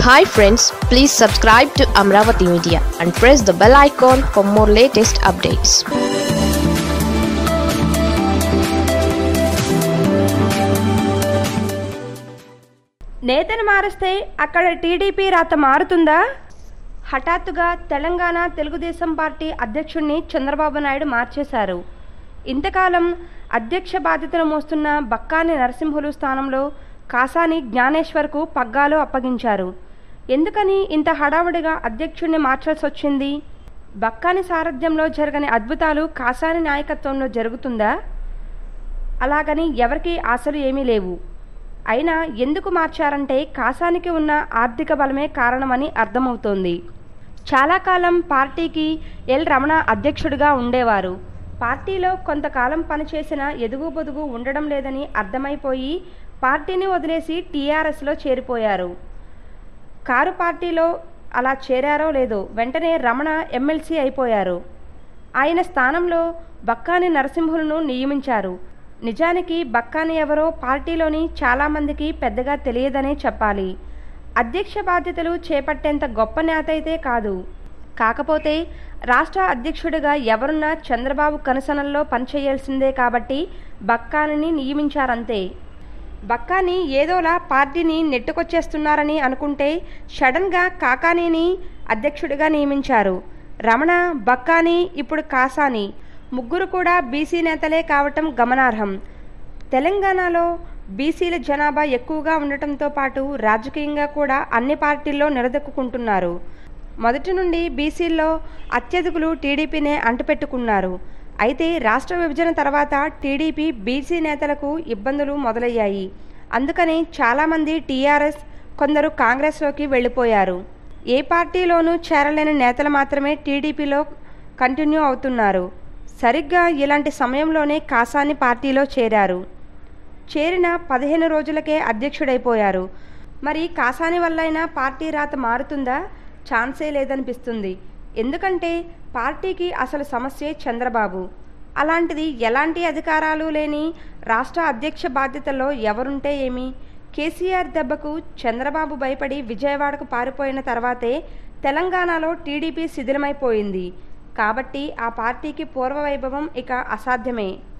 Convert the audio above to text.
hi friends please subscribe to Amaravati media and press the bell icon for more latest updates నేతను మారిస్తే అక్కడ TDP రాత మారుతుందా హఠాత్తుగా తెలంగాణ తెలుగుదేశం పార్టీ అధ్యక్షుడిని చంద్రబాబు నాయుడు మార్చేశారు ఇంతకాలం అధ్యక్ష బాధ్యతలు మోస్తున్న బక్కాని నరసింహులు స్థానంలో కాసాని జ్ఞానేశ్వర్కు పగ్గాలు అప్పగించారు ఎందుకని ఇంత హడావుడిగా అధ్యక్షుడిని మార్చాల్సి వచ్చింది బక్కాని సారథ్యంలో జరగని అద్భుతాలు కాసాని నాయకత్వంలో జరుగుతుందా అలాగని ఎవరికీ ఆశలు ఏమీ లేవు అయినా ఎందుకు మార్చారంటే కాసానికి ఉన్న ఆర్థిక బలమే కారణమని అర్థమవుతోంది చాలా కాలం పార్టీకి ఎల్ రమణ అధ్యక్షుడిగా ఉండేవారు పార్టీలో కొంతకాలం పనిచేసిన ఎదుగు బొదుగు ఉండడం లేదని అర్థమైపోయి పార్టీని వదిలేసి టీఆర్ఎస్లో చేరిపోయారు కారు పార్టీలో అలా చేరారో లేదో వెంటనే రమణ ఎమ్మెల్సీ అయిపోయారు ఆయన స్థానంలో బక్కాని నరసింహులను నియమించారు నిజానికి బక్కాని ఎవరో పార్టీలోని చాలామందికి పెద్దగా తెలియదనే చెప్పాలి అధ్యక్ష బాధ్యతలు చేపట్టేంత గొప్ప నేత అయితే కాదు కాకపోతే రాష్ట్ర అధ్యక్షుడిగా ఎవరున్నా చంద్రబాబు కనుసనల్లో పనిచేయాల్సిందే కాబట్టి బక్కానిని నియమించారంతే బక్కాని ఏదోలా పార్టీని నెట్టుకొచ్చేస్తున్నారని అనుకుంటే సడన్గా కాకానీని అధ్యక్షుడిగా నియమించారు రమణ బక్కాని ఇప్పుడు కాసాని ముగ్గురు కూడా బీసీ నేతలే కావటం గమనార్హం తెలంగాణలో బీసీల జనాభా ఎక్కువగా ఉండటంతో పాటు రాజకీయంగా కూడా అన్ని పార్టీల్లో నిలదొక్కుంటున్నారు మొదటి నుండి బీసీల్లో అత్యధికులు టీడీపీనే అంటుపెట్టుకున్నారు అయితే రాష్ట్ర విభజన తర్వాత టీడీపీ బీసీ నేతలకు ఇబ్బందులు మొదలయ్యాయి అందుకని చాలామంది టీఆర్ఎస్ కొందరు కాంగ్రెస్లోకి వెళ్ళిపోయారు ఏ పార్టీలోనూ చేరలేని నేతలు మాత్రమే టీడీపీలో కంటిన్యూ అవుతున్నారు సరిగ్గా ఇలాంటి సమయంలోనే కాసాని పార్టీలో చేరారు చేరిన పదిహేను రోజులకే అధ్యక్షుడైపోయారు మరి కాసాని వల్లైనా పార్టీ రాత మారుతుందా ఛాన్సే లేదనిపిస్తుంది ఎందుకంటే పార్టీకి అసలు సమస్యే చంద్రబాబు అలాంటిది ఎలాంటి అధికారాలు లేని రాష్ట్ర అధ్యక్ష బాధ్యతల్లో ఎవరుంటే ఏమి కేసీఆర్ దెబ్బకు చంద్రబాబు భయపడి విజయవాడకు పారిపోయిన తర్వాతే తెలంగాణలో టీడీపీ శిథిలమైపోయింది కాబట్టి ఆ పార్టీకి పూర్వ వైభవం ఇక అసాధ్యమే